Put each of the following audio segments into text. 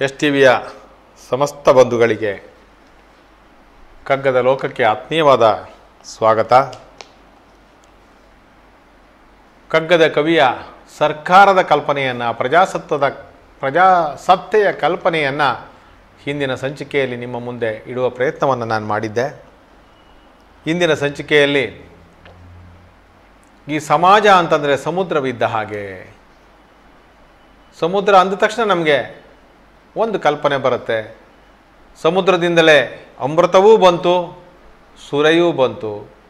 S T ವಿಯ ಸಮಸ್ತ ಬಂಧುಗಳಿಗೆ ಕಗ್ಗದ ಲೋಕಕ್ಕೆ ಆತ್ಮೀಯವಾದ ಸ್ವಾಗತ ಕಗ್ಗದ ಕವಿಯ ಸರ್ಕಾರದ ಕಲ್ಪನೆಯನ್ನು ಪ್ರಜಾಸತ್ವದ ಪ್ರಜಾಸತ್ತೆಯ ಕಲ್ಪನೆಯನ್ನು ಹಿಂದಿನ ಸಂಚಿಕೆಯಲ್ಲಿ ನಿಮ್ಮ ಮುಂದೆ ಇಡುವ ಪ್ರಯತ್ನವನ್ನು ನಾನು ಮಾಡಿದ್ದೆ ಇಂದಿನ ಸಂಚಿಕೆಯಲ್ಲಿ ಈ ಸಮಾಜ ಅಂತಂದರೆ ಸಮುದ್ರವಿದ್ದ ಹಾಗೆ ಸಮುದ್ರ ಅಂದ ತಕ್ಷಣ ನಮಗೆ ಒಂದು ಕಲ್ಪನೆ ಬರುತ್ತೆ ಸಮುದ್ರದಿಂದಲೇ ಅಮೃತವೂ ಬಂತು ಸುರೆಯೂ ಬಂತು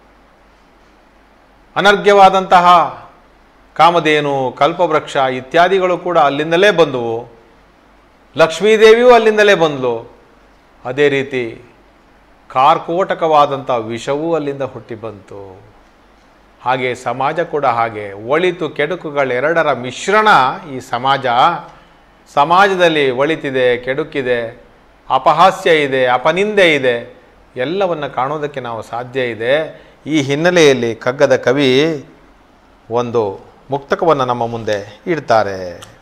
ಅನರ್ಘ್ಯವಾದಂತಹ ಕಾಮಧೇನು ಕಲ್ಪವೃಕ್ಷ ಇತ್ಯಾದಿಗಳು ಕೂಡ ಅಲ್ಲಿಂದಲೇ ಬಂದವು ಲಕ್ಷ್ಮೀದೇವಿಯೂ ಅಲ್ಲಿಂದಲೇ ಬಂದಳು ಅದೇ ರೀತಿ ಕಾರ್ಕೋಟಕವಾದಂಥ ವಿಷವೂ ಅಲ್ಲಿಂದ ಹುಟ್ಟಿ ಬಂತು ಹಾಗೆ ಸಮಾಜ ಕೂಡ ಹಾಗೆ ಒಳಿತು ಕೆಡುಕುಗಳೆರಡರ ಮಿಶ್ರಣ ಈ ಸಮಾಜ ಸಮಾಜದಲ್ಲಿ ಒಳಿತಿದೆ ಕೆಡುಕಿದೆ ಅಪಹಾಸ್ಯ ಇದೆ ಅಪನಿಂದೆ ಇದೆ ಎಲ್ಲವನ್ನು ಕಾಣೋದಕ್ಕೆ ನಾವು ಸಾಧ್ಯ ಇದೆ ಈ ಹಿನ್ನೆಲೆಯಲ್ಲಿ ಕಗ್ಗದ ಕವಿ ಒಂದು ಮುಕ್ತಕವನ್ನು ನಮ್ಮ ಮುಂದೆ ಇಡ್ತಾರೆ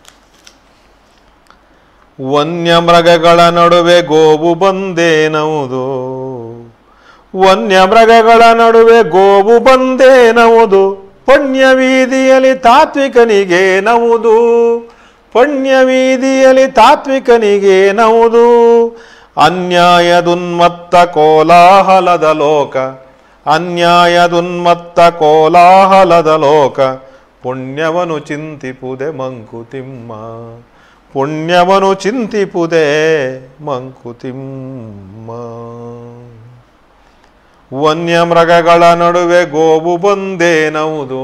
ವನ್ಯಮೃಗಗಳ ನಡುವೆ ಗೋವು ಬಂದೇನವುದು ವನ್ಯಮೃಗಗಳ ನಡುವೆ ಗೋವು ಬಂದೇನವುದು ಪುಣ್ಯ ವೀದಿಯಲ್ಲಿ ತಾತ್ವಿಕನಿಗೆ ನವುದು ಪುಣ್ಯ ವೀದಿಯಲ್ಲಿ ತಾತ್ವಿಕನಿಗೆ ನವುದು ಅನ್ಯಾಯದುನ್ಮತ್ತ ಕೋಲಾಹಲದ ಲೋಕ ಅನ್ಯಾಯದುನ್ಮತ್ತ ಕೋಲಾಹಲದ ಲೋಕ ಪುಣ್ಯವನು ಚಿಂತಿಪುದೆ ಮಂಕುತಿಮ್ಮ ಪುಣ್ಯವನು ಚಿಂತಿಪುದೆ ಮಂಕುತಿಮ್ಮ ವನ್ಯಮೃಗಗಳ ನಡುವೆ ಗೋವು ಬಂದೇನವುದು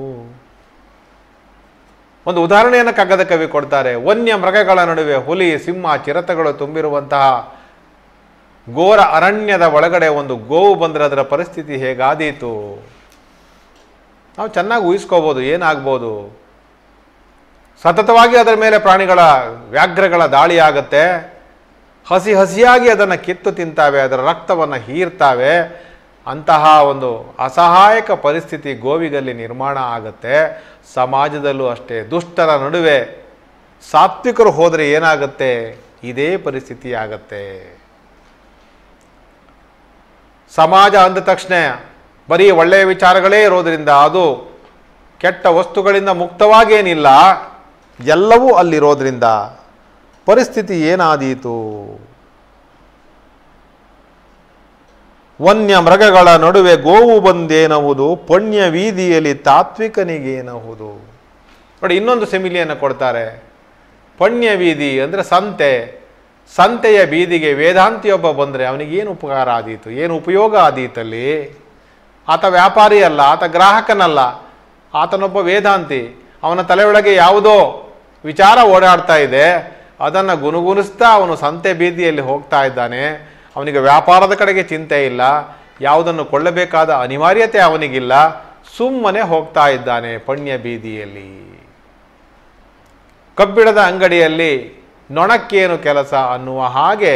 ಒಂದು ಉದಾಹರಣೆಯನ್ನು ಕಗ್ಗದ ಕವಿ ಕೊಡ್ತಾರೆ ವನ್ಯ ಮೃಗಗಳ ನಡುವೆ ಹುಲಿ ಸಿಂಹ ಚಿರತೆಗಳು ತುಂಬಿರುವಂತಹ ಘೋರ ಅರಣ್ಯದ ಒಳಗಡೆ ಒಂದು ಗೋವು ಬಂದರೆ ಅದರ ಪರಿಸ್ಥಿತಿ ಹೇಗಾದೀತು ನಾವು ಚೆನ್ನಾಗಿ ಊಹಿಸ್ಕೋಬೋದು ಏನಾಗ್ಬೋದು ಸತತವಾಗಿ ಅದರ ಮೇಲೆ ಪ್ರಾಣಿಗಳ ವ್ಯಾಘ್ರಗಳ ದಾಳಿ ಆಗುತ್ತೆ ಹಸಿ ಹಸಿಯಾಗಿ ಅದನ್ನು ಕಿತ್ತು ತಿಂತಾವೆ ಅದರ ರಕ್ತವನ್ನು ಹೀರ್ತಾವೆ ಅಂತಹ ಒಂದು ಅಸಹಾಯಕ ಪರಿಸ್ಥಿತಿ ಗೋವಿಗಲ್ಲಿ ನಿರ್ಮಾಣ ಆಗುತ್ತೆ ಸಮಾಜದಲ್ಲೂ ಅಷ್ಟೇ ದುಷ್ಟರ ನಡುವೆ ಸಾತ್ವಿಕರು ಹೋದರೆ ಏನಾಗುತ್ತೆ ಇದೇ ಪರಿಸ್ಥಿತಿ ಆಗತ್ತೆ ಸಮಾಜ ಅಂದ ತಕ್ಷಣ ಬರೀ ಒಳ್ಳೆಯ ವಿಚಾರಗಳೇ ಇರೋದರಿಂದ ಅದು ಕೆಟ್ಟ ವಸ್ತುಗಳಿಂದ ಮುಕ್ತವಾಗೇನಿಲ್ಲ ಎಲ್ಲವೂ ಅಲ್ಲಿರೋದ್ರಿಂದ ಪರಿಸ್ಥಿತಿ ಏನಾದೀತು ವನ್ಯ ಮೃಗಗಳ ನಡುವೆ ಗೋವು ಬಂದೇನವುದು ಪುಣ್ಯ ವೀದಿಯಲ್ಲಿ ತಾತ್ವಿಕನಿಗೇನಹುದು ನೋಡಿ ಇನ್ನೊಂದು ಸೆಮಿಲಿಯನ್ನು ಕೊಡ್ತಾರೆ ಪುಣ್ಯ ವೀದಿ ಅಂದರೆ ಸಂತೆ ಸಂತೆಯ ಬೀದಿಗೆ ವೇದಾಂತಿಯೊಬ್ಬ ಬಂದರೆ ಅವನಿಗೆ ಏನು ಉಪಕಾರ ಆದೀತು ಏನು ಉಪಯೋಗ ಆದೀತಲ್ಲಿ ಆತ ವ್ಯಾಪಾರಿ ಅಲ್ಲ ಆತ ಗ್ರಾಹಕನಲ್ಲ ಆತನೊಬ್ಬ ವೇದಾಂತಿ ಅವನ ತಲೆಯೊಳಗೆ ಯಾವುದೋ ವಿಚಾರ ಓಡಾಡ್ತಾ ಇದೆ ಅದನ್ನು ಗುನುಗುಣಿಸ್ತಾ ಅವನು ಸಂತೆ ಬೀದಿಯಲ್ಲಿ ಹೋಗ್ತಾ ಇದ್ದಾನೆ ಅವನಿಗೆ ವ್ಯಾಪಾರದ ಕಡೆಗೆ ಚಿಂತೆ ಇಲ್ಲ ಯಾವುದನ್ನು ಕೊಳ್ಳಬೇಕಾದ ಅನಿವಾರ್ಯತೆ ಅವನಿಗಿಲ್ಲ ಸುಮ್ಮನೆ ಹೋಗ್ತಾ ಇದ್ದಾನೆ ಪುಣ್ಯ ಬೀದಿಯಲ್ಲಿ ಕಬ್ಬಿಣದ ಅಂಗಡಿಯಲ್ಲಿ ನೊಣಕ್ಕೇನು ಕೆಲಸ ಅನ್ನುವ ಹಾಗೆ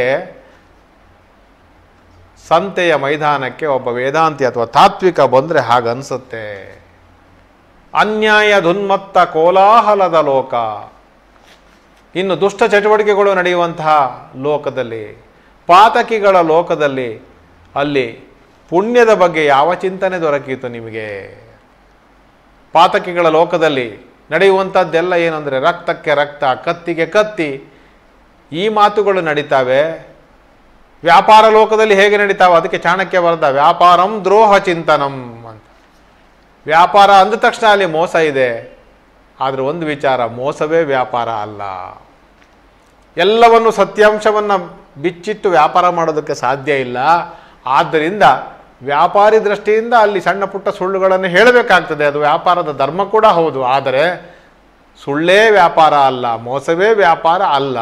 ಸಂತೆಯ ಮೈದಾನಕ್ಕೆ ಒಬ್ಬ ವೇದಾಂತಿ ಅಥವಾ ತಾತ್ವಿಕ ಬಂದರೆ ಹಾಗನ್ಸುತ್ತೆ ಅನ್ಯಾಯ ದುನ್ಮತ್ತ ಕೋಲಾಹಲದ ಲೋಕ ಇನ್ನು ದುಷ್ಟ ಚಟುವಟಿಕೆಗಳು ನಡೆಯುವಂತಹ ಲೋಕದಲ್ಲಿ ಪಾತಕಿಗಳ ಲೋಕದಲ್ಲಿ ಅಲ್ಲಿ ಪುಣ್ಯದ ಬಗ್ಗೆ ಯಾವ ಚಿಂತನೆ ದೊರಕೀತು ನಿಮಗೆ ಪಾತಕಿಗಳ ಲೋಕದಲ್ಲಿ ನಡೆಯುವಂಥದ್ದೆಲ್ಲ ಏನಂದರೆ ರಕ್ತಕ್ಕೆ ರಕ್ತ ಕತ್ತಿಗೆ ಕತ್ತಿ ಈ ಮಾತುಗಳು ನಡೀತಾವೆ ವ್ಯಾಪಾರ ಲೋಕದಲ್ಲಿ ಹೇಗೆ ನಡೀತಾವೆ ಅದಕ್ಕೆ ಚಾಣಕ್ಯ ಬರೆದ ವ್ಯಾಪಾರಂ ದ್ರೋಹ ಚಿಂತನಂ ಅಂತ ವ್ಯಾಪಾರ ಅಂದ ತಕ್ಷಣ ಅಲ್ಲಿ ಮೋಸ ಇದೆ ಆದರೆ ಒಂದು ವಿಚಾರ ಮೋಸವೇ ವ್ಯಾಪಾರ ಅಲ್ಲ ಎಲ್ಲವನ್ನು ಸತ್ಯಾಂಶವನ್ನು ಬಿಚ್ಚಿಟ್ಟು ವ್ಯಾಪಾರ ಮಾಡೋದಕ್ಕೆ ಸಾಧ್ಯ ಇಲ್ಲ ಆದ್ದರಿಂದ ವ್ಯಾಪಾರಿ ದೃಷ್ಟಿಯಿಂದ ಅಲ್ಲಿ ಸಣ್ಣ ಪುಟ್ಟ ಸುಳ್ಳುಗಳನ್ನು ಹೇಳಬೇಕಾಗ್ತದೆ ಅದು ವ್ಯಾಪಾರದ ಧರ್ಮ ಕೂಡ ಹೌದು ಆದರೆ ಸುಳ್ಳೇ ವ್ಯಾಪಾರ ಅಲ್ಲ ಮೋಸವೇ ವ್ಯಾಪಾರ ಅಲ್ಲ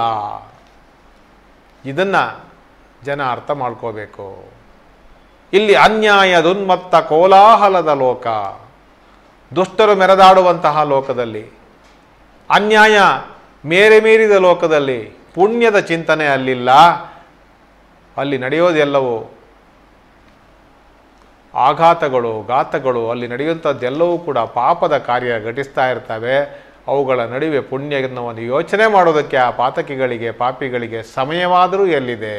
ಇದನ್ನು ಜನ ಅರ್ಥ ಮಾಡ್ಕೋಬೇಕು ಇಲ್ಲಿ ಅನ್ಯಾಯ ದುನ್ಮತ್ತ ಕೋಲಾಹಲದ ಲೋಕ ದುಷ್ಟರು ಮೆರೆದಾಡುವಂತಹ ಲೋಕದಲ್ಲಿ ಅನ್ಯಾಯ ಮೇರೆ ಮೀರಿದ ಲೋಕದಲ್ಲಿ ಪುಣ್ಯದ ಚಿಂತನೆ ಅಲ್ಲಿಲ್ಲ ಅಲ್ಲಿ ನಡೆಯೋದೆಲ್ಲವೂ ಆಘಾತಗಳು ಘಾತಗಳು ಅಲ್ಲಿ ನಡೆಯುವಂಥದ್ದೆಲ್ಲವೂ ಕೂಡ ಪಾಪದ ಕಾರ್ಯ ಘಟಿಸ್ತಾ ಇರ್ತವೆ ಅವುಗಳ ನಡುವೆ ಪುಣ್ಯವನ್ನು ಯೋಚನೆ ಮಾಡೋದಕ್ಕೆ ಆ ಪಾತಕಿಗಳಿಗೆ ಪಾಪಿಗಳಿಗೆ ಸಮಯವಾದರೂ ಎಲ್ಲಿದೆ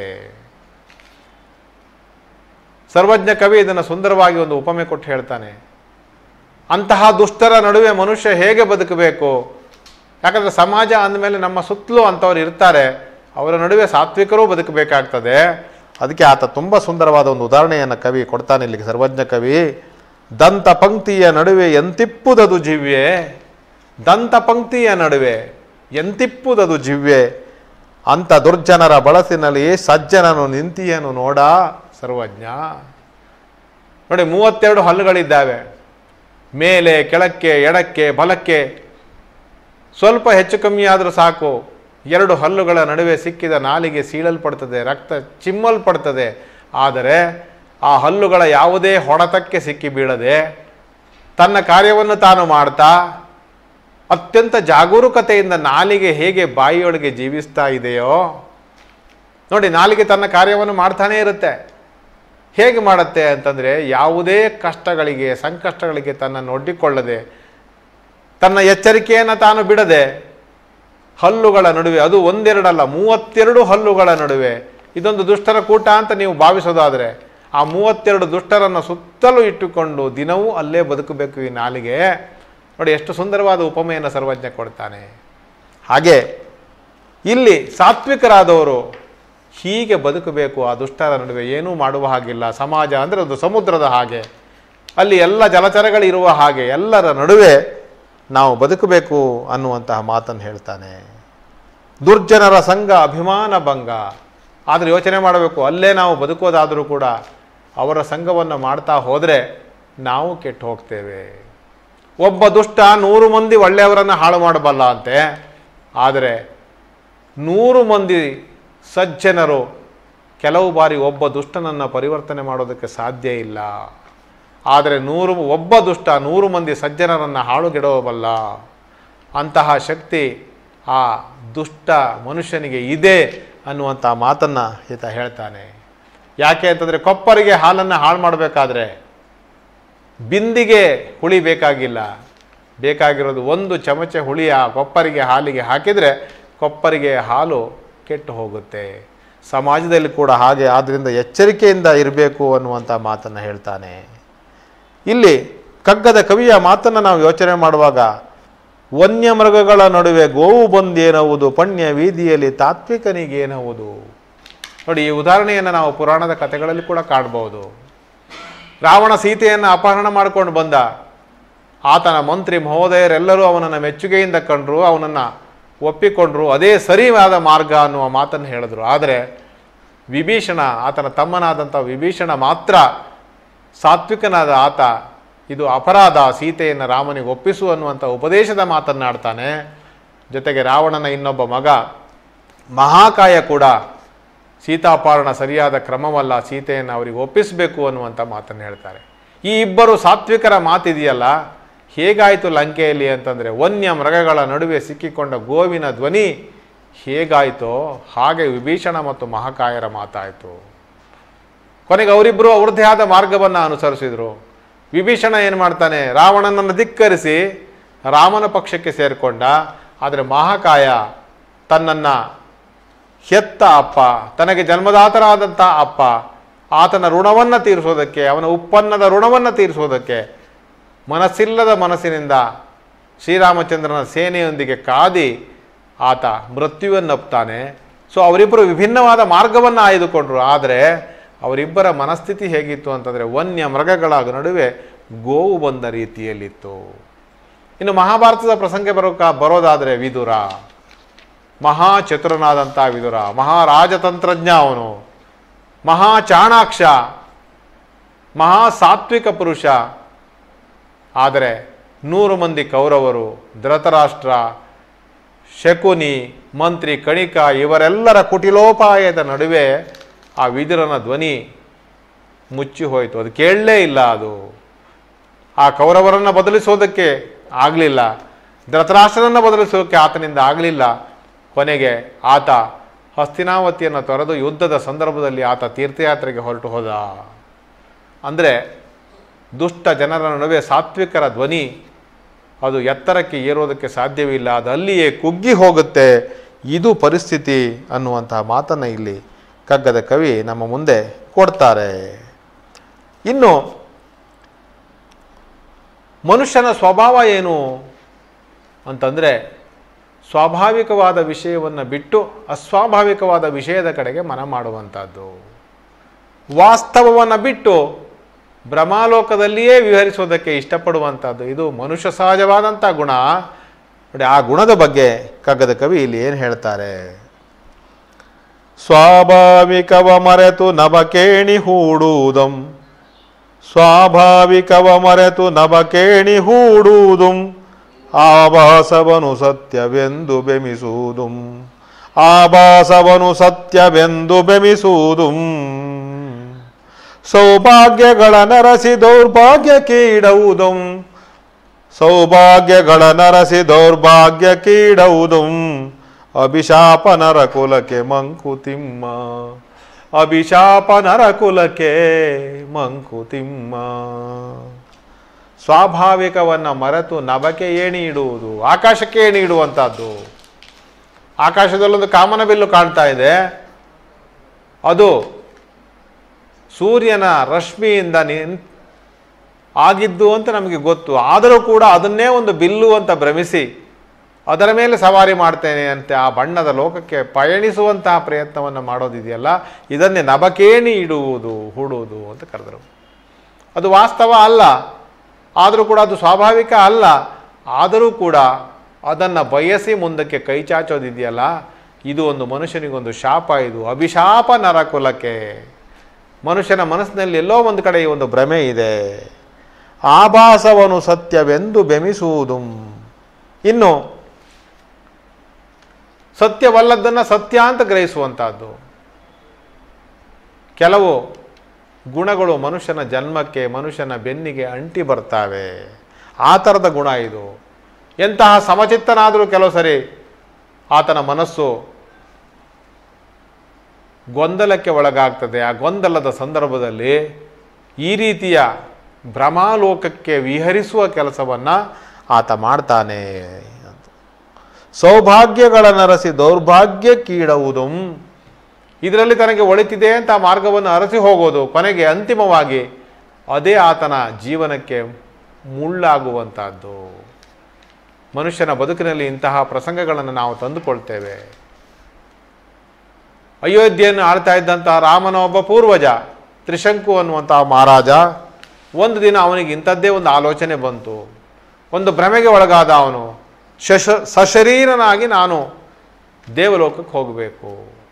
ಸರ್ವಜ್ಞ ಕವಿ ಇದನ್ನು ಸುಂದರವಾಗಿ ಒಂದು ಉಪಮೆ ಕೊಟ್ಟು ಹೇಳ್ತಾನೆ ಅಂತಹ ದುಷ್ಟರ ನಡುವೆ ಮನುಷ್ಯ ಹೇಗೆ ಬದುಕಬೇಕು ಯಾಕಂದರೆ ಸಮಾಜ ಅಂದಮೇಲೆ ನಮ್ಮ ಸುತ್ತಲೂ ಅಂಥವ್ರು ಇರ್ತಾರೆ ಅವರ ನಡುವೆ ಸಾತ್ವಿಕರೂ ಬದುಕಬೇಕಾಗ್ತದೆ ಅದಕ್ಕೆ ಆತ ತುಂಬ ಸುಂದರವಾದ ಒಂದು ಉದಾಹರಣೆಯನ್ನು ಕವಿ ಕೊಡ್ತಾನೆ ಇಲ್ಲಿಗೆ ಸರ್ವಜ್ಞ ಕವಿ ದಂತ ಪಂಕ್ತಿಯ ನಡುವೆ ಎಂತಿಪ್ಪುದದು ಜಿವ್ಯೆ ದಂತ ಪಂಕ್ತಿಯ ನಡುವೆ ಎಂತಿಪ್ಪುದದು ಜಿವ್ಯೆ ಅಂತ ದುರ್ಜನರ ಬಳಸಿನಲ್ಲಿ ಸಜ್ಜನನು ನಿಂತಿಯನು ನೋಡ ಸರ್ವಜ್ಞ ನೋಡಿ ಮೂವತ್ತೆರಡು ಹಲ್ಲುಗಳಿದ್ದಾವೆ ಮೇಲೆ ಕೆಳಕ್ಕೆ ಎಡಕ್ಕೆ ಬಲಕ್ಕೆ ಸ್ವಲ್ಪ ಹೆಚ್ಚು ಕಮ್ಮಿ ಆದರೂ ಸಾಕು ಎರಡು ಹಲ್ಲುಗಳ ನಡುವೆ ಸಿಕ್ಕಿದ ನಾಲಿಗೆ ಸೀಳಲ್ಪಡ್ತದೆ ರಕ್ತ ಚಿಮ್ಮಲ್ಪಡ್ತದೆ ಆದರೆ ಆ ಹಲ್ಲುಗಳ ಯಾವುದೇ ಹೊಡೆತಕ್ಕೆ ಸಿಕ್ಕಿ ಬೀಳದೆ ತನ್ನ ಕಾರ್ಯವನ್ನು ತಾನು ಮಾಡ್ತಾ ಅತ್ಯಂತ ಜಾಗರೂಕತೆಯಿಂದ ನಾಲಿಗೆ ಹೇಗೆ ಬಾಯಿಯೊಳಗೆ ಜೀವಿಸ್ತಾ ಇದೆಯೋ ನೋಡಿ ನಾಲಿಗೆ ತನ್ನ ಕಾರ್ಯವನ್ನು ಮಾಡ್ತಾನೇ ಇರುತ್ತೆ ಹೇಗೆ ಮಾಡುತ್ತೆ ಅಂತಂದರೆ ಯಾವುದೇ ಕಷ್ಟಗಳಿಗೆ ಸಂಕಷ್ಟಗಳಿಗೆ ತನ್ನನ್ನು ಒಡ್ಡಿಕೊಳ್ಳದೆ ತನ್ನ ಎಚ್ಚರಿಕೆಯನ್ನು ತಾನು ಬಿಡದೆ ಹಲ್ಲುಗಳ ನಡುವೆ ಅದು ಒಂದೆರಡಲ್ಲ ಮೂವತ್ತೆರಡು ಹಲ್ಲುಗಳ ನಡುವೆ ಇದೊಂದು ದುಷ್ಟರ ಕೂಟ ಅಂತ ನೀವು ಭಾವಿಸೋದಾದರೆ ಆ ಮೂವತ್ತೆರಡು ದುಷ್ಟರನ್ನು ಸುತ್ತಲೂ ಇಟ್ಟುಕೊಂಡು ದಿನವೂ ಅಲ್ಲೇ ಬದುಕಬೇಕು ಈ ನಾಲಿಗೆ ನೋಡಿ ಎಷ್ಟು ಸುಂದರವಾದ ಉಪಮೆಯನ್ನು ಸರ್ವಜ್ಞ ಕೊಡ್ತಾನೆ ಹಾಗೆ ಇಲ್ಲಿ ಸಾತ್ವಿಕರಾದವರು ಹೀಗೆ ಬದುಕಬೇಕು ಆ ದುಷ್ಟರ ನಡುವೆ ಏನೂ ಮಾಡುವ ಹಾಗಿಲ್ಲ ಸಮಾಜ ಅಂದರೆ ಒಂದು ಸಮುದ್ರದ ಹಾಗೆ ಅಲ್ಲಿ ಎಲ್ಲ ಜಲಚರಗಳು ಇರುವ ಹಾಗೆ ಎಲ್ಲರ ನಡುವೆ ನಾವು ಬದುಕಬೇಕು ಅನ್ನುವಂತಹ ಮಾತನ್ನು ಹೇಳ್ತಾನೆ ದುರ್ಜನರ ಸಂಘ ಅಭಿಮಾನ ಭಂಗ ಆದರೆ ಯೋಚನೆ ಮಾಡಬೇಕು ಅಲ್ಲೇ ನಾವು ಬದುಕೋದಾದರೂ ಕೂಡ ಅವರ ಸಂಘವನ್ನು ಮಾಡ್ತಾ ಹೋದರೆ ನಾವು ಕೆಟ್ಟು ಹೋಗ್ತೇವೆ ಒಬ್ಬ ದುಷ್ಟ ನೂರು ಮಂದಿ ಒಳ್ಳೆಯವರನ್ನು ಹಾಳು ಮಾಡಬಲ್ಲ ಅಂತೆ ಆದರೆ ನೂರು ಮಂದಿ ಸಜ್ಜನರು ಕೆಲವು ಬಾರಿ ಒಬ್ಬ ದುಷ್ಟನನ್ನು ಪರಿವರ್ತನೆ ಮಾಡೋದಕ್ಕೆ ಸಾಧ್ಯ ಇಲ್ಲ ಆದರೆ ನೂರು ಒಬ್ಬ ದುಷ್ಟ ನೂರು ಮಂದಿ ಸಜ್ಜನರನ್ನು ಹಾಳುಗೆಡವಬಲ್ಲ ಅಂತಹ ಶಕ್ತಿ ಆ ದುಷ್ಟ ಮನುಷ್ಯನಿಗೆ ಇದೆ ಅನ್ನುವಂಥ ಮಾತನ್ನು ಈತ ಹೇಳ್ತಾನೆ ಯಾಕೆ ಅಂತಂದರೆ ಕೊಪ್ಪರಿಗೆ ಹಾಲನ್ನು ಹಾಳು ಮಾಡಬೇಕಾದ್ರೆ ಬಿಂದಿಗೆ ಹುಳಿ ಬೇಕಾಗಿಲ್ಲ ಬೇಕಾಗಿರೋದು ಒಂದು ಚಮಚ ಹುಳಿ ಆ ಕೊಪ್ಪರಿಗೆ ಹಾಲಿಗೆ ಹಾಕಿದರೆ ಕೊಪ್ಪರಿಗೆ ಹಾಲು ಕೆಟ್ಟು ಹೋಗುತ್ತೆ ಸಮಾಜದಲ್ಲಿ ಕೂಡ ಹಾಗೆ ಆದ್ದರಿಂದ ಎಚ್ಚರಿಕೆಯಿಂದ ಇರಬೇಕು ಅನ್ನುವಂಥ ಮಾತನ್ನು ಹೇಳ್ತಾನೆ ಇಲ್ಲಿ ಕಗ್ಗದ ಕವಿಯ ಮಾತನ್ನು ನಾವು ಯೋಚನೆ ಮಾಡುವಾಗ ವನ್ಯ ಮೃಗಗಳ ನಡುವೆ ಗೋವು ಬಂದೇನವುದು ಪಣ್ಯ ವೀದಿಯಲ್ಲಿ ತಾತ್ವಿಕನಿಗೇನವುದು ನೋಡಿ ಈ ಉದಾಹರಣೆಯನ್ನು ನಾವು ಪುರಾಣದ ಕಥೆಗಳಲ್ಲಿ ಕೂಡ ಕಾಣಬಹುದು ರಾವಣ ಸೀತೆಯನ್ನು ಅಪಹರಣ ಮಾಡಿಕೊಂಡು ಬಂದ ಆತನ ಮಂತ್ರಿ ಮಹೋದಯರೆಲ್ಲರೂ ಅವನನ್ನು ಮೆಚ್ಚುಗೆಯಿಂದ ಕಂಡರು ಅವನನ್ನು ಒಪ್ಪಿಕೊಂಡ್ರು ಅದೇ ಸರಿಯಾದ ಮಾರ್ಗ ಅನ್ನುವ ಮಾತನ್ನು ಹೇಳಿದ್ರು ಆದರೆ ವಿಭೀಷಣ ಆತನ ತಮ್ಮನಾದಂಥ ವಿಭೀಷಣ ಮಾತ್ರ ಸಾತ್ವಿಕನಾದ ಆತ ಇದು ಅಪರಾಧ ಸೀತೆಯನ್ನು ರಾಮನಿಗೆ ಒಪ್ಪಿಸು ಅನ್ನುವಂಥ ಉಪದೇಶದ ಮಾತನ್ನಾಡ್ತಾನೆ ಜೊತೆಗೆ ರಾವಣನ ಇನ್ನೊಬ್ಬ ಮಗ ಮಹಾಕಾಯ ಕೂಡ ಸೀತಾಪಹರಣ ಸರಿಯಾದ ಕ್ರಮವಲ್ಲ ಸೀತೆಯನ್ನು ಅವರಿಗೆ ಒಪ್ಪಿಸಬೇಕು ಅನ್ನುವಂಥ ಮಾತನ್ನು ಹೇಳ್ತಾರೆ ಈ ಇಬ್ಬರು ಸಾತ್ವಿಕರ ಮಾತಿದೆಯಲ್ಲ ಹೇಗಾಯಿತು ಲಂಕೆಯಲ್ಲಿ ಅಂತಂದರೆ ವನ್ಯ ಮೃಗಗಳ ನಡುವೆ ಸಿಕ್ಕಿಕೊಂಡ ಗೋವಿನ ಧ್ವನಿ ಹೇಗಾಯಿತೋ ಹಾಗೆ ವಿಭೀಷಣ ಮತ್ತು ಮಹಾಕಾಯರ ಮಾತಾಯಿತು ಕೊನೆಗೆ ಅವರಿಬ್ಬರು ಅವ್ರದ್ದೇ ಆದ ಮಾರ್ಗವನ್ನು ಅನುಸರಿಸಿದರು ವಿಭೀಷಣ ಏನು ಮಾಡ್ತಾನೆ ರಾವಣನನ್ನು ಧಿಕ್ಕರಿಸಿ ರಾಮನ ಪಕ್ಷಕ್ಕೆ ಸೇರಿಕೊಂಡ ಆದರೆ ಮಹಾಕಾಯ ತನ್ನನ್ನು ಹೆತ್ತ ಅಪ್ಪ ತನಗೆ ಜನ್ಮದಾತರಾದಂಥ ಅಪ್ಪ ಆತನ ಋಣವನ್ನು ತೀರಿಸೋದಕ್ಕೆ ಅವನ ಉತ್ಪನ್ನದ ಋಣವನ್ನು ತೀರಿಸೋದಕ್ಕೆ ಮನಸ್ಸಿಲ್ಲದ ಮನಸ್ಸಿನಿಂದ ಶ್ರೀರಾಮಚಂದ್ರನ ಸೇನೆಯೊಂದಿಗೆ ಕಾದಿ ಆತ ಮೃತ್ಯುವನ್ನಪ್ತಾನೆ ಸೊ ಅವರಿಬ್ಬರು ವಿಭಿನ್ನವಾದ ಮಾರ್ಗವನ್ನು ಆಯ್ದುಕೊಂಡ್ರು ಆದರೆ ಅವರಿಬ್ಬರ ಮನಸ್ಥಿತಿ ಹೇಗಿತ್ತು ಅಂತಂದರೆ ವನ್ಯ ಮೃಗಗಳ ನಡುವೆ ಗೋವು ಬಂದ ರೀತಿಯಲ್ಲಿತ್ತು ಇನ್ನು ಮಹಾಭಾರತದ ಪ್ರಸಂಗ ಬರೋಕ ಬರೋದಾದರೆ ವಿದುರ ಮಹಾ ಚತುರನಾದಂಥ ವಿದುರ ಮಹಾರಾಜತಂತ್ರಜ್ಞ ಅವನು ಮಹಾ ಚಾಣಾಕ್ಷ ಮಹಾ ಸಾತ್ವಿಕ ಪುರುಷ ಆದರೆ ನೂರು ಮಂದಿ ಕೌರವರು ಧೃತರಾಷ್ಟ್ರ ಶಕುನಿ ಮಂತ್ರಿ ಕಣಿಕ ಇವರೆಲ್ಲರ ಕುಟಿಲೋಪಾಯದ ನಡುವೆ ಆ ವಿದುರನ ಧ್ವನಿ ಮುಚ್ಚಿ ಹೋಯಿತು ಅದು ಕೇಳಲೇ ಇಲ್ಲ ಅದು ಆ ಕೌರವರನ್ನು ಬದಲಿಸೋದಕ್ಕೆ ಆಗಲಿಲ್ಲ ಧೃತರಾಷ್ಟ್ರನನ್ನು ಬದಲಿಸೋದಕ್ಕೆ ಆತನಿಂದ ಆಗಲಿಲ್ಲ ಕೊನೆಗೆ ಆತ ಹಸ್ತಿನಾವತಿಯನ್ನು ತೊರೆದು ಯುದ್ಧದ ಸಂದರ್ಭದಲ್ಲಿ ಆತ ತೀರ್ಥಯಾತ್ರೆಗೆ ಹೊರಟು ಹೋದ ಅಂದರೆ ದುಷ್ಟ ಜನರ ನಡುವೆ ಸಾತ್ವಿಕರ ಧ್ವನಿ ಅದು ಎತ್ತರಕ್ಕೆ ಏರೋದಕ್ಕೆ ಸಾಧ್ಯವಿಲ್ಲ ಅದು ಅಲ್ಲಿಯೇ ಕುಗ್ಗಿ ಹೋಗುತ್ತೆ ಇದು ಪರಿಸ್ಥಿತಿ ಅನ್ನುವಂತಹ ಮಾತನ್ನು ಇಲ್ಲಿ ಕಗ್ಗದ ಕವಿ ನಮ್ಮ ಮುಂದೆ ಕೊಡ್ತಾರೆ ಇನ್ನು ಮನುಷ್ಯನ ಸ್ವಭಾವ ಏನು ಅಂತಂದರೆ ಸ್ವಾಭಾವಿಕವಾದ ವಿಷಯವನ್ನು ಬಿಟ್ಟು ಅಸ್ವಾಭಾವಿಕವಾದ ವಿಷಯದ ಕಡೆಗೆ ಮನ ಮಾಡುವಂಥದ್ದು ವಾಸ್ತವವನ್ನು ಬಿಟ್ಟು ಭ್ರಮಾಲೋಕದಲ್ಲಿಯೇ ವಿಹರಿಸೋದಕ್ಕೆ ಇಷ್ಟಪಡುವಂಥದ್ದು ಇದು ಮನುಷ್ಯ ಸಹಜವಾದಂಥ ಗುಣ ನೋಡಿ ಆ ಗುಣದ ಬಗ್ಗೆ ಕಗ್ಗದ ಕವಿ ಇಲ್ಲಿ ಏನು ಹೇಳ್ತಾರೆ ಸ್ವಾಭಾವಿಕವ ಮರೆತು ನಭಕೇಣಿ ಹೂಡುವುದಂ ಸ್ವಾಭಾವಿಕವ ಮರೆತು ನಭಕೇಣಿ ಹೂಡುವುದುಂ ಆಭಾಸವನು ಸತ್ಯವೆಂದು ಬೆಮಿಸುವುದುಂ ಆಭಾಸವನು ಸತ್ಯವೆಂದು ಬೆಮಿಸುವುದುಂ ಸೌಭಾಗ್ಯಗಳ ನರಸಿ ದೌರ್ಭಾಗ್ಯ ಕೀಡವುದುಂ ಸೌಭಾಗ್ಯಗಳ ನರಸಿ ದೌರ್ಭಾಗ್ಯ ಕೀಡವುದುಂ ಅಭಿಶಾಪ ನರಕುಲಕ್ಕೆ ಮಂಕುತಿಮ್ಮ ಅಭಿಶಾಪ ನರಕುಲಕ್ಕೆ ಮಂಕುತಿಮ್ಮ ಸ್ವಾಭಾವಿಕವನ್ನು ಮರೆತು ನಭಕ್ಕೆ ಏಣಿ ಇಡುವುದು ಆಕಾಶಕ್ಕೆ ಏಣಿ ಇಡುವಂಥದ್ದು ಆಕಾಶದಲ್ಲೊಂದು ಕಾಮನಬಿಲ್ಲು ಕಾಣ್ತಾ ಇದೆ ಅದು ಸೂರ್ಯನ ರಶ್ಮಿಯಿಂದ ನಿನ್ ಆಗಿದ್ದು ಅಂತ ನಮಗೆ ಗೊತ್ತು ಆದರೂ ಕೂಡ ಅದನ್ನೇ ಒಂದು ಬಿಲ್ಲು ಅಂತ ಭ್ರಮಿಸಿ ಅದರ ಮೇಲೆ ಸವಾರಿ ಮಾಡ್ತೇನೆ ಅಂತ ಆ ಬಣ್ಣದ ಲೋಕಕ್ಕೆ ಪಯಣಿಸುವಂತಹ ಪ್ರಯತ್ನವನ್ನು ಮಾಡೋದಿದೆಯಲ್ಲ ಇದನ್ನೇ ನಭಕೇಣಿ ಇಡುವುದು ಹೂಡುವುದು ಅಂತ ಕರೆದರು ಅದು ವಾಸ್ತವ ಅಲ್ಲ ಆದರೂ ಕೂಡ ಅದು ಸ್ವಾಭಾವಿಕ ಅಲ್ಲ ಆದರೂ ಕೂಡ ಅದನ್ನು ಬಯಸಿ ಮುಂದಕ್ಕೆ ಕೈ ಚಾಚೋದಿದೆಯಲ್ಲ ಇದು ಒಂದು ಮನುಷ್ಯನಿಗೊಂದು ಶಾಪ ಇದು ಅಭಿಶಾಪ ನರಕುಲಕ್ಕೆ ಮನುಷ್ಯನ ಮನಸ್ಸಿನಲ್ಲಿ ಎಲ್ಲೋ ಒಂದು ಕಡೆ ಈ ಒಂದು ಭ್ರಮೆ ಇದೆ ಆಭಾಸವನು ಸತ್ಯವೆಂದು ಬೆಮಿಸುವುದು ಇನ್ನು ಸತ್ಯವಲ್ಲದ್ದನ್ನು ಸತ್ಯ ಅಂತ ಗ್ರಹಿಸುವಂಥದ್ದು ಕೆಲವು ಗುಣಗಳು ಮನುಷ್ಯನ ಜನ್ಮಕ್ಕೆ ಮನುಷ್ಯನ ಬೆನ್ನಿಗೆ ಅಂಟಿ ಬರ್ತಾವೆ ಆ ಥರದ ಗುಣ ಇದು ಎಂತಹ ಸಮಚಿತ್ತನಾದರೂ ಕೆಲವು ಸರಿ ಆತನ ಮನಸ್ಸು ಗೊಂದಲಕ್ಕೆ ಒಳಗಾಗ್ತದೆ ಆ ಗೊಂದಲದ ಸಂದರ್ಭದಲ್ಲಿ ಈ ರೀತಿಯ ಭ್ರಮಾಲೋಕಕ್ಕೆ ವಿಹರಿಸುವ ಕೆಲಸವನ್ನು ಆತ ಮಾಡ್ತಾನೆ ಅಂತ ಸೌಭಾಗ್ಯಗಳ ನರಸಿ ದೌರ್ಭಾಗ್ಯಕ್ಕೀಡುವುದು ಇದರಲ್ಲಿ ತನಗೆ ಒಳಿತಿದೆ ಅಂತ ಆ ಮಾರ್ಗವನ್ನು ಅರಸಿ ಹೋಗೋದು ಕೊನೆಗೆ ಅಂತಿಮವಾಗಿ ಅದೇ ಆತನ ಜೀವನಕ್ಕೆ ಮುಳ್ಳಾಗುವಂತಹದ್ದು ಮನುಷ್ಯನ ಬದುಕಿನಲ್ಲಿ ಇಂತಹ ಪ್ರಸಂಗಗಳನ್ನು ನಾವು ತಂದುಕೊಳ್ತೇವೆ ಅಯೋಧ್ಯೆಯನ್ನು ಆಳ್ತಾ ಇದ್ದಂತಹ ರಾಮನ ಒಬ್ಬ ಪೂರ್ವಜ ತ್ರಿಶಂಕು ಅನ್ನುವಂತಹ ಮಹಾರಾಜ ಒಂದು ದಿನ ಅವನಿಗೆ ಇಂಥದ್ದೇ ಒಂದು ಆಲೋಚನೆ ಬಂತು ಒಂದು ಭ್ರಮೆಗೆ ಒಳಗಾದ ಅವನು ಶಶ ಸಶರೀರನಾಗಿ ನಾನು ದೇವಲೋಕಕ್ಕೆ ಹೋಗಬೇಕು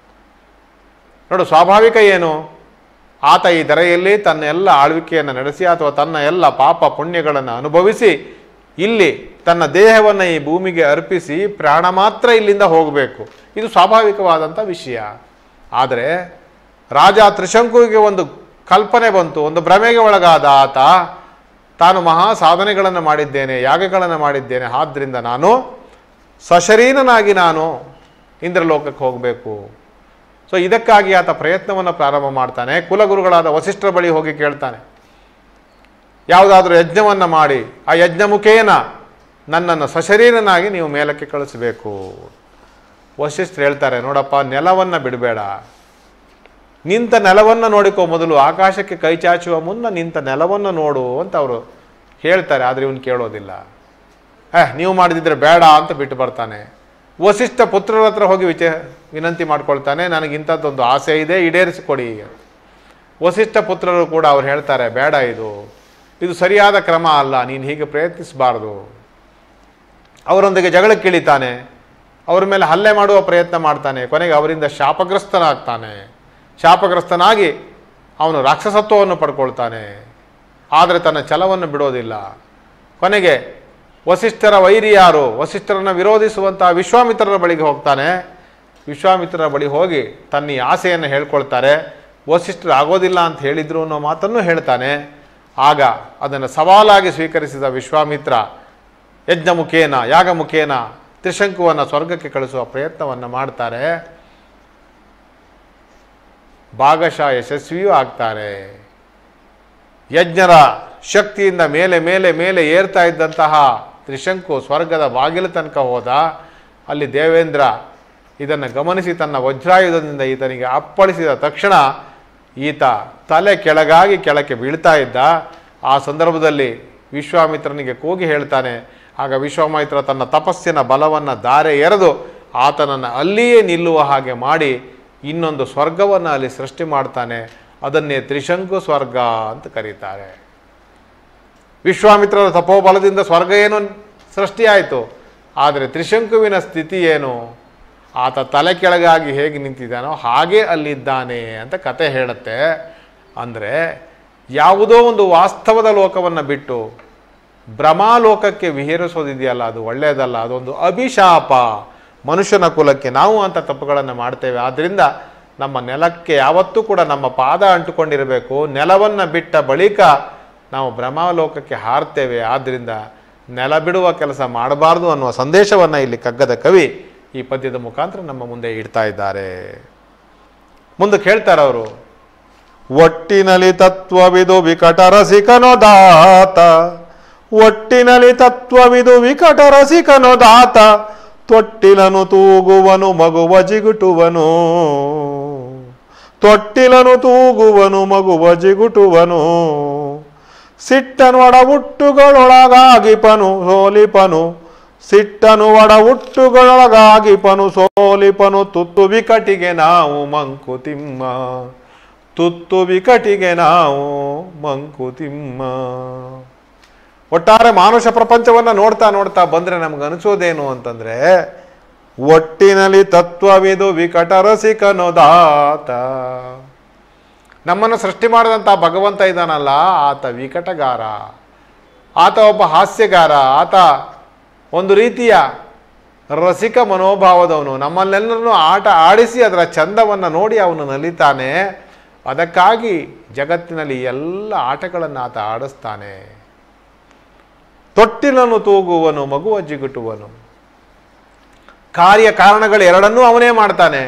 ನೋಡು ಸ್ವಾಭಾವಿಕ ಏನು ಆತ ಈ ಧರೆಯಲ್ಲಿ ತನ್ನ ಎಲ್ಲ ಆಳ್ವಿಕೆಯನ್ನು ನಡೆಸಿ ಅಥವಾ ತನ್ನ ಎಲ್ಲ ಪಾಪ ಪುಣ್ಯಗಳನ್ನು ಅನುಭವಿಸಿ ಇಲ್ಲಿ ತನ್ನ ದೇಹವನ್ನು ಈ ಭೂಮಿಗೆ ಅರ್ಪಿಸಿ ಪ್ರಾಣ ಮಾತ್ರ ಇಲ್ಲಿಂದ ಹೋಗಬೇಕು ಇದು ಸ್ವಾಭಾವಿಕವಾದಂಥ ವಿಷಯ ಆದರೆ ರಾಜ ತ್ರಿಶಂಕುವಿಗೆ ಒಂದು ಕಲ್ಪನೆ ಬಂತು ಒಂದು ಭ್ರಮೆಗೆ ಒಳಗಾದ ಆತ ತಾನು ಮಹಾ ಸಾಧನೆಗಳನ್ನು ಮಾಡಿದ್ದೇನೆ ಯಾಗಗಳನ್ನು ಮಾಡಿದ್ದೇನೆ ಆದ್ದರಿಂದ ನಾನು ಸಶರೀರನಾಗಿ ನಾನು ಇಂದ್ರಲೋಕಕ್ಕೆ ಹೋಗಬೇಕು ಸೊ ಇದಕ್ಕಾಗಿ ಆತ ಪ್ರಯತ್ನವನ್ನು ಪ್ರಾರಂಭ ಮಾಡ್ತಾನೆ ಕುಲಗುರುಗಳಾದ ವಸಿಷ್ಠರ ಬಳಿ ಹೋಗಿ ಕೇಳ್ತಾನೆ ಯಾವುದಾದ್ರೂ ಯಜ್ಞವನ್ನು ಮಾಡಿ ಆ ಯಜ್ಞ ಮುಖೇನ ನನ್ನನ್ನು ಸಶರೀರನಾಗಿ ನೀವು ಮೇಲಕ್ಕೆ ಕಳಿಸಬೇಕು ವಸಿಷ್ಠರು ಹೇಳ್ತಾರೆ ನೋಡಪ್ಪ ನೆಲವನ್ನು ಬಿಡಬೇಡ ನಿಂತ ನೆಲವನ್ನು ನೋಡಿಕೋ ಮೊದಲು ಆಕಾಶಕ್ಕೆ ಕೈ ಚಾಚುವ ಮುನ್ನ ನಿಂತ ನೆಲವನ್ನು ನೋಡು ಅಂತ ಅವರು ಹೇಳ್ತಾರೆ ಆದರೆ ಇವನು ಕೇಳೋದಿಲ್ಲ ಏ ನೀವು ಮಾಡಿದಿದ್ರೆ ಬೇಡ ಅಂತ ಬಿಟ್ಟು ಬರ್ತಾನೆ ವಸಿಷ್ಠ ಪುತ್ರರ ಹತ್ರ ಹೋಗಿ ವಿಚ ವಿನಂತಿ ಮಾಡ್ಕೊಳ್ತಾನೆ ನನಗೆ ಇಂಥದ್ದೊಂದು ಆಸೆ ಇದೆ ಈಡೇರಿಸಿಕೊಡಿ ವಸಿಷ್ಠ ಪುತ್ರರು ಕೂಡ ಅವ್ರು ಹೇಳ್ತಾರೆ ಬೇಡ ಇದು ಇದು ಸರಿಯಾದ ಕ್ರಮ ಅಲ್ಲ ನೀನು ಹೀಗೆ ಪ್ರಯತ್ನಿಸಬಾರ್ದು ಅವರೊಂದಿಗೆ ಜಗಳಕ್ಕೆ ಇಳಿತಾನೆ ಅವರ ಮೇಲೆ ಹಲ್ಲೆ ಮಾಡುವ ಪ್ರಯತ್ನ ಮಾಡ್ತಾನೆ ಕೊನೆಗೆ ಅವರಿಂದ ಶಾಪಗ್ರಸ್ತನಾಗ್ತಾನೆ ಶಾಪಗ್ರಸ್ತನಾಗಿ ಅವನು ರಾಕ್ಷಸತ್ವವನ್ನು ಪಡ್ಕೊಳ್ತಾನೆ ಆದರೆ ತನ್ನ ಛಲವನ್ನು ಬಿಡೋದಿಲ್ಲ ಕೊನೆಗೆ ವಸಿಷ್ಠರ ವೈರಿ ಯಾರು ವಸಿಷ್ಠರನ್ನು ವಿರೋಧಿಸುವಂತಹ ವಿಶ್ವಾಮಿತ್ರರ ಬಳಿಗೆ ಹೋಗ್ತಾನೆ ವಿಶ್ವಾಮಿತ್ರರ ಬಳಿ ಹೋಗಿ ತನ್ನ ಈ ಆಸೆಯನ್ನು ಹೇಳ್ಕೊಳ್ತಾರೆ ವಸಿಷ್ಠರು ಆಗೋದಿಲ್ಲ ಅಂತ ಹೇಳಿದ್ರು ಅನ್ನೋ ಮಾತನ್ನು ಹೇಳ್ತಾನೆ ಆಗ ಅದನ್ನು ಸವಾಲಾಗಿ ಸ್ವೀಕರಿಸಿದ ವಿಶ್ವಾಮಿತ್ರ ಯಜ್ಞ ಮುಖೇನ ಯಾಗ ಮುಖೇನ ತ್ರಿಶಂಕುವನ್ನು ಸ್ವರ್ಗಕ್ಕೆ ಕಳಿಸುವ ಪ್ರಯತ್ನವನ್ನು ಮಾಡ್ತಾರೆ ಭಾಗಶಃ ಯಶಸ್ವಿಯೂ ಆಗ್ತಾರೆ ಯಜ್ಞರ ಶಕ್ತಿಯಿಂದ ಮೇಲೆ ಮೇಲೆ ಮೇಲೆ ಏರ್ತಾ ಇದ್ದಂತಹ ತ್ರಿಶಂಕು ಸ್ವರ್ಗದ ಬಾಗಿಲು ತನಕ ಹೋದ ಅಲ್ಲಿ ದೇವೇಂದ್ರ ಇದನ್ನು ಗಮನಿಸಿ ತನ್ನ ವಜ್ರಾಯುಧದಿಂದ ಈತನಿಗೆ ಅಪ್ಪಳಿಸಿದ ತಕ್ಷಣ ಈತ ತಲೆ ಕೆಳಗಾಗಿ ಕೆಳಕ್ಕೆ ಬೀಳ್ತಾ ಇದ್ದ ಆ ಸಂದರ್ಭದಲ್ಲಿ ವಿಶ್ವಾಮಿತ್ರನಿಗೆ ಕೂಗಿ ಹೇಳ್ತಾನೆ ಆಗ ವಿಶ್ವಾಮಿತ್ರ ತನ್ನ ತಪಸ್ಸಿನ ಬಲವನ್ನು ದಾರೆ ಎರೆದು ಆತನನ್ನು ಅಲ್ಲಿಯೇ ನಿಲ್ಲುವ ಹಾಗೆ ಮಾಡಿ ಇನ್ನೊಂದು ಸ್ವರ್ಗವನ್ನು ಅಲ್ಲಿ ಸೃಷ್ಟಿ ಮಾಡ್ತಾನೆ ಅದನ್ನೇ ತ್ರಿಶಂಕು ಸ್ವರ್ಗ ಅಂತ ಕರೀತಾರೆ ವಿಶ್ವಾಮಿತ್ರರ ತಪೋಬಲದಿಂದ ಸ್ವರ್ಗ ಏನು ಸೃಷ್ಟಿಯಾಯಿತು ಆದರೆ ತ್ರಿಶಂಕುವಿನ ಸ್ಥಿತಿ ಏನು ಆತ ತಲೆ ಕೆಳಗಾಗಿ ಹೇಗೆ ನಿಂತಿದ್ದಾನೋ ಹಾಗೆ ಅಲ್ಲಿದ್ದಾನೆ ಅಂತ ಕತೆ ಹೇಳುತ್ತೆ ಅಂದರೆ ಯಾವುದೋ ಒಂದು ವಾಸ್ತವದ ಲೋಕವನ್ನು ಬಿಟ್ಟು ಭ್ರಮಾಲೋಕಕ್ಕೆ ವಿಹರಿಸೋದಿದೆಯಲ್ಲ ಅದು ಒಳ್ಳೆಯದಲ್ಲ ಅದೊಂದು ಅಭಿಶಾಪ ಮನುಷ್ಯನ ಕುಲಕ್ಕೆ ನಾವು ಅಂತ ತಪ್ಪುಗಳನ್ನು ಮಾಡ್ತೇವೆ ಆದ್ದರಿಂದ ನಮ್ಮ ನೆಲಕ್ಕೆ ಯಾವತ್ತೂ ಕೂಡ ನಮ್ಮ ಪಾದ ಅಂಟುಕೊಂಡಿರಬೇಕು ನೆಲವನ್ನು ಬಿಟ್ಟ ಬಳಿಕ ನಾವು ಭ್ರಮಾಲೋಕಕ್ಕೆ ಹಾರ್ತೇವೆ ಆದ್ದರಿಂದ ನೆಲ ಬಿಡುವ ಕೆಲಸ ಮಾಡಬಾರ್ದು ಅನ್ನುವ ಸಂದೇಶವನ್ನು ಇಲ್ಲಿ ಕಗ್ಗದ ಕವಿ ಈ ಪದ್ಯದ ಮುಖಾಂತರ ನಮ್ಮ ಮುಂದೆ ಇಡ್ತಾ ಇದ್ದಾರೆ ಮುಂದಕ್ಕೆ ಹೇಳ್ತಾರೆ ಅವರು ಒಟ್ಟಿನಲಿ ತತ್ವವಿದು ವಿಕಟ ರಸಿಕನೊದಾತ ಒಟ್ಟಿನಲಿ ತತ್ವವಿದು ವಿಕಟ ರಸಿಕನೊದಾತ ತೊಟ್ಟಿಲನು ತೂಗುವನು ಮಗುವ ಜಿಗುಟುವನು ತೊಟ್ಟಿಲನು ತೂಗುವನು ಮಗುವ ಜಿಗುಟುವನು ಸಿಟ್ಟನು ಒಡವುಟ್ಟುಗಳೊಳಗಾಗಿಪನು ಸೋಲಿಪನು ಸಿಟ್ಟನು ಒಡವುಟ್ಟುಗಳೊಳಗಾಗಿಪನು ಸೋಲಿಪನು ತುತ್ತು ವಿಕಟಿಗೆ ನಾವು ಮಂಕುತಿಮ್ಮ ತುತ್ತು ವಿಕಟಿಗೆ ನಾವು ಮಂಕುತಿಮ್ಮ ಒಟ್ಟಾರೆ ಮಾನುಷ ಪ್ರಪಂಚವನ್ನು ನೋಡ್ತಾ ನೋಡ್ತಾ ಬಂದರೆ ನಮ್ಗೆ ಅನಿಸೋದೇನು ಅಂತಂದರೆ ಒಟ್ಟಿನಲ್ಲಿ ತತ್ವವಿದು ವಿಕಟ ರಸಿಕನೋದಾತ ನಮ್ಮನ್ನು ಸೃಷ್ಟಿ ಮಾಡಿದಂಥ ಭಗವಂತ ಇದ್ದಾನಲ್ಲ ಆತ ವಿಕಟಗಾರ ಆತ ಒಬ್ಬ ಹಾಸ್ಯಗಾರ ಆತ ಒಂದು ರೀತಿಯ ರಸಿಕ ಮನೋಭಾವದವನು ನಮ್ಮನ್ನೆಲ್ಲರನ್ನೂ ಆಟ ಆಡಿಸಿ ಅದರ ಚಂದವನ್ನು ನೋಡಿ ಅವನು ನಲಿತಾನೆ ಅದಕ್ಕಾಗಿ ಜಗತ್ತಿನಲ್ಲಿ ಎಲ್ಲ ಆಟಗಳನ್ನು ಆತ ಆಡಿಸ್ತಾನೆ ತೊಟ್ಟಿಲನ್ನು ತೂಗುವನು ಮಗುವ ಜಿಗುಟುವನು ಕಾರ್ಯ ಕಾರಣಗಳು ಎರಡನ್ನೂ ಅವನೇ ಮಾಡ್ತಾನೆ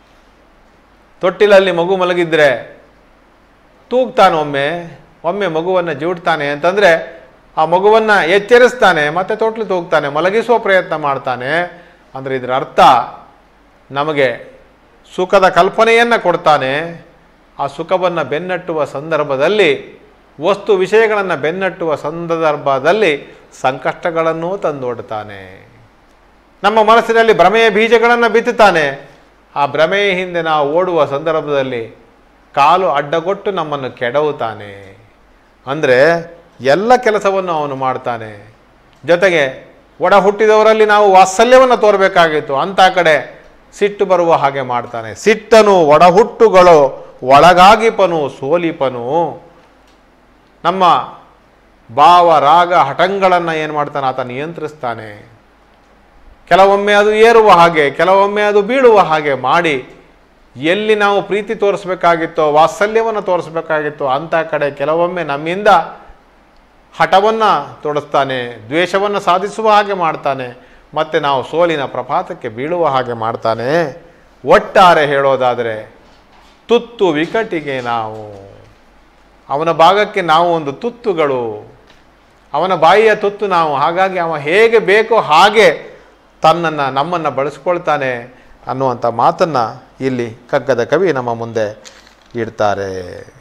ತೊಟ್ಟಿಲಲ್ಲಿ ಮಗು ಮಲಗಿದ್ರೆ ತೂಗ್ತಾನೆ ಒಮ್ಮೆ ಒಮ್ಮೆ ಮಗುವನ್ನು ಜೂಡ್ತಾನೆ ಅಂತಂದರೆ ಆ ಮಗುವನ್ನು ಎಚ್ಚರಿಸ್ತಾನೆ ಮತ್ತೆ ತೊಟ್ಲು ತೂಗ್ತಾನೆ ಮಲಗಿಸುವ ಪ್ರಯತ್ನ ಮಾಡ್ತಾನೆ ಅಂದರೆ ಇದರ ಅರ್ಥ ನಮಗೆ ಸುಖದ ಕಲ್ಪನೆಯನ್ನು ಕೊಡ್ತಾನೆ ಆ ಸುಖವನ್ನು ಬೆನ್ನಟ್ಟುವ ಸಂದರ್ಭದಲ್ಲಿ ವಸ್ತು ವಿಷಯಗಳನ್ನು ಬೆನ್ನಟ್ಟುವ ಸಂದರ್ಭದಲ್ಲಿ ಸಂಕಷ್ಟಗಳನ್ನೂ ತಂದೊಡ್ತಾನೆ ನಮ್ಮ ಮನಸ್ಸಿನಲ್ಲಿ ಭ್ರಮೆಯ ಬೀಜಗಳನ್ನು ಬಿತ್ತುತ್ತಾನೆ ಆ ಭ್ರಮೆಯ ಹಿಂದೆ ನಾವು ಓಡುವ ಸಂದರ್ಭದಲ್ಲಿ ಕಾಲು ಅಡ್ಡಗೊಟ್ಟು ನಮ್ಮನ್ನು ಕೆಡವುತ್ತಾನೆ ಅಂದರೆ ಎಲ್ಲ ಕೆಲಸವನ್ನು ಅವನು ಮಾಡ್ತಾನೆ ಜೊತೆಗೆ ಒಡ ಹುಟ್ಟಿದವರಲ್ಲಿ ನಾವು ವಾತ್ಸಲ್ಯವನ್ನು ತೋರಬೇಕಾಗಿತ್ತು ಅಂಥ ಕಡೆ ಸಿಟ್ಟು ಬರುವ ಹಾಗೆ ಮಾಡ್ತಾನೆ ಸಿಟ್ಟನು ಒಡಹುಟ್ಟುಗಳು ಒಳಗಾಗಿಪನು ಸೋಲಿಪನು ನಮ್ಮ ಭಾವ ರಾಗ ಹಠಂಗಳನ್ನು ಏನು ಮಾಡ್ತಾನೆ ಆತ ನಿಯಂತ್ರಿಸ್ತಾನೆ ಕೆಲವೊಮ್ಮೆ ಅದು ಏರುವ ಹಾಗೆ ಕೆಲವೊಮ್ಮೆ ಅದು ಬೀಳುವ ಹಾಗೆ ಮಾಡಿ ಎಲ್ಲಿ ನಾವು ಪ್ರೀತಿ ತೋರಿಸ್ಬೇಕಾಗಿತ್ತೋ ವಾತ್ಸಲ್ಯವನ್ನು ತೋರಿಸ್ಬೇಕಾಗಿತ್ತೋ ಅಂಥ ಕಡೆ ಕೆಲವೊಮ್ಮೆ ನಮ್ಮಿಂದ ಹಠವನ್ನು ತೊಡಸ್ತಾನೆ ದ್ವೇಷವನ್ನು ಸಾಧಿಸುವ ಹಾಗೆ ಮಾಡ್ತಾನೆ ಮತ್ತು ನಾವು ಸೋಲಿನ ಪ್ರಪಾತಕ್ಕೆ ಬೀಳುವ ಹಾಗೆ ಮಾಡ್ತಾನೆ ಒಟ್ಟಾರೆ ಹೇಳೋದಾದರೆ ತುತ್ತು ವಿಕಟಿಗೆ ನಾವು ಅವನ ಭಾಗಕ್ಕೆ ನಾವು ಒಂದು ತುತ್ತುಗಳು ಅವನ ಬಾಯಿಯ ತುತ್ತು ನಾವು ಹಾಗಾಗಿ ಅವ ಹೇಗೆ ಬೇಕೋ ಹಾಗೆ ತನ್ನನ್ನು ನಮ್ಮನ್ನು ಬಳಸ್ಕೊಳ್ತಾನೆ ಅನ್ನುವಂಥ ಮಾತನ್ನು ಇಲ್ಲಿ ಕಗ್ಗದ ಕವಿ ನಮ್ಮ ಮುಂದೆ ಇಡ್ತಾರೆ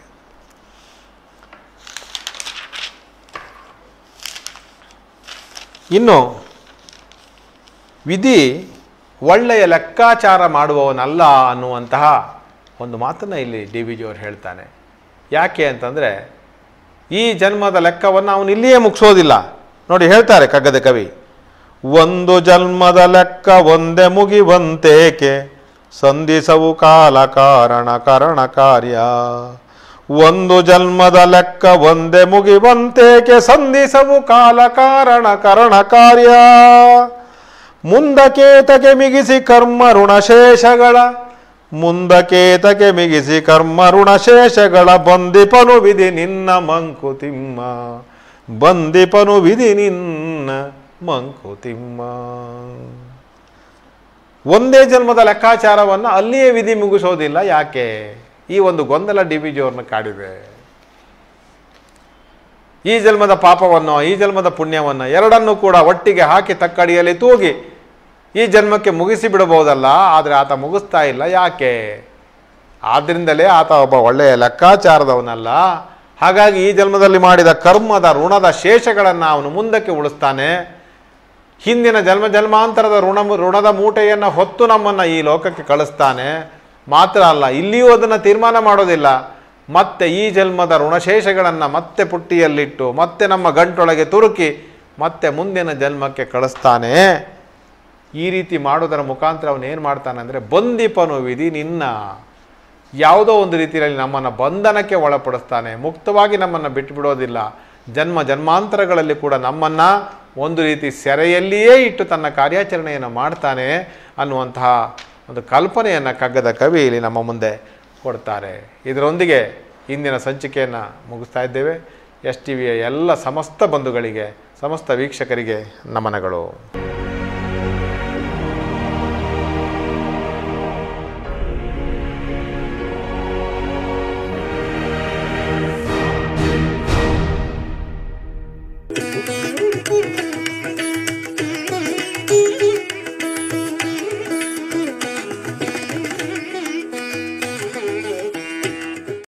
ಇನ್ನು ವಿಧಿ ಒಳ್ಳೆಯ ಲೆಕ್ಕಾಚಾರ ಮಾಡುವವನಲ್ಲ ಅನ್ನುವಂತಹ ಒಂದು ಮಾತನ್ನು ಇಲ್ಲಿ ಡಿ ವಿ ಜಿಯವರು ಹೇಳ್ತಾನೆ ಯಾಕೆ ಅಂತಂದರೆ ಈ ಜನ್ಮದ ಲೆಕ್ಕವನ್ನು ಅವನು ಇಲ್ಲಿಯೇ ಮುಗಿಸೋದಿಲ್ಲ ನೋಡಿ ಹೇಳ್ತಾರೆ ಕಗ್ಗದ ಕವಿ ಒಂದು ಜನ್ಮದ ಲೆಕ್ಕ ಒಂದೇ ಮುಗಿವಂತೇಕೆ ಸಂಧಿಸವು ಕಾಲ ಕಾರಣ ಕರಣ ಕಾರ್ಯ ಒಂದು ಜನ್ಮದ ಲೆಕ್ಕ ಒಂದೇ ಮುಗಿವಂತೇಕೆ ಸಂಧಿಸವು ಕಾಲ ಕಾರಣ ಕರಣ ಕಾರ್ಯ ಮುಂದಕೇತಗೆ ಮಿಗಿಸಿ ಕರ್ಮ ಋಣಶೇಷಗಳ ಮುಂದಕೇತಗೆ ಮಿಗಿಸಿ ಕರ್ಮ ಋಣಶೇಷಗಳ ಬಂದಿಪನು ವಿಧಿ ನಿನ್ನ ಮಂಕುತಿಮ್ಮ ಬಂದಿಪನು ವಿಧಿ ನಿನ್ನ ಮಂಕುತಿಮ್ಮ ಒಂದೇ ಜನ್ಮದ ಲೆಕ್ಕಾಚಾರವನ್ನು ಅಲ್ಲಿಯೇ ವಿಧಿ ಮುಗಿಸೋದಿಲ್ಲ ಯಾಕೆ ಈ ಒಂದು ಗೊಂದಲ ಡಿ ವಿ ಜಿಯವ್ರನ್ನ ಕಾಡಿದೆ ಈ ಜನ್ಮದ ಪಾಪವನ್ನು ಈ ಜನ್ಮದ ಪುಣ್ಯವನ್ನು ಎರಡನ್ನೂ ಕೂಡ ಒಟ್ಟಿಗೆ ಹಾಕಿ ತಕ್ಕಡಿಯಲ್ಲಿ ತೂಗಿ ಈ ಜನ್ಮಕ್ಕೆ ಮುಗಿಸಿ ಬಿಡಬಹುದಲ್ಲ ಆದರೆ ಆತ ಮುಗಿಸ್ತಾ ಇಲ್ಲ ಯಾಕೆ ಆದ್ದರಿಂದಲೇ ಆತ ಒಬ್ಬ ಒಳ್ಳೆಯ ಲೆಕ್ಕಾಚಾರದವನಲ್ಲ ಹಾಗಾಗಿ ಈ ಜನ್ಮದಲ್ಲಿ ಮಾಡಿದ ಕರ್ಮದ ಋಣದ ಶೇಷಗಳನ್ನು ಅವನು ಮುಂದಕ್ಕೆ ಉಳಿಸ್ತಾನೆ ಹಿಂದಿನ ಜನ್ಮ ಜನ್ಮಾಂತರದ ಋಣ ಋಣದ ಮೂಟೆಯನ್ನು ಹೊತ್ತು ನಮ್ಮನ್ನು ಈ ಲೋಕಕ್ಕೆ ಕಳಿಸ್ತಾನೆ ಮಾತ್ರ ಅಲ್ಲ ಇಲ್ಲಿಯೂ ಅದನ್ನು ತೀರ್ಮಾನ ಮಾಡೋದಿಲ್ಲ ಮತ್ತೆ ಈ ಜನ್ಮದ ಋಣಶೇಷಗಳನ್ನು ಮತ್ತೆ ಪುಟ್ಟಿಯಲ್ಲಿಟ್ಟು ಮತ್ತೆ ನಮ್ಮ ಗಂಟೊಳಗೆ ತುರುಕಿ ಮತ್ತೆ ಮುಂದಿನ ಜನ್ಮಕ್ಕೆ ಕಳಿಸ್ತಾನೆ ಈ ರೀತಿ ಮಾಡೋದರ ಮುಖಾಂತರ ಅವನು ಏನು ಮಾಡ್ತಾನೆ ಅಂದರೆ ಬಂದಿಪನು ವಿಧಿ ನಿನ್ನ ಯಾವುದೋ ಒಂದು ರೀತಿಯಲ್ಲಿ ನಮ್ಮನ್ನು ಬಂಧನಕ್ಕೆ ಒಳಪಡಿಸ್ತಾನೆ ಮುಕ್ತವಾಗಿ ನಮ್ಮನ್ನು ಬಿಟ್ಟುಬಿಡೋದಿಲ್ಲ ಜನ್ಮ ಜನ್ಮಾಂತರಗಳಲ್ಲಿ ಕೂಡ ನಮ್ಮನ್ನು ಒಂದು ರೀತಿ ಸೆರೆಯಲ್ಲಿಯೇ ಇಟ್ಟು ತನ್ನ ಕಾರ್ಯಾಚರಣೆಯನ್ನು ಮಾಡ್ತಾನೆ ಅನ್ನುವಂತಹ ಒಂದು ಕಲ್ಪನೆಯನ್ನು ಕಗ್ಗದ ಕವಿ ಇಲ್ಲಿ ನಮ್ಮ ಮುಂದೆ ಕೊಡ್ತಾರೆ ಇದರೊಂದಿಗೆ ಇಂದಿನ ಸಂಚಿಕೆಯನ್ನು ಮುಗಿಸ್ತಾ ಇದ್ದೇವೆ ಎಸ್ ಟಿ ವಿಯ ಎಲ್ಲ ಸಮಸ್ತ ಬಂಧುಗಳಿಗೆ ಸಮಸ್ತ ವೀಕ್ಷಕರಿಗೆ ನಮನಗಳು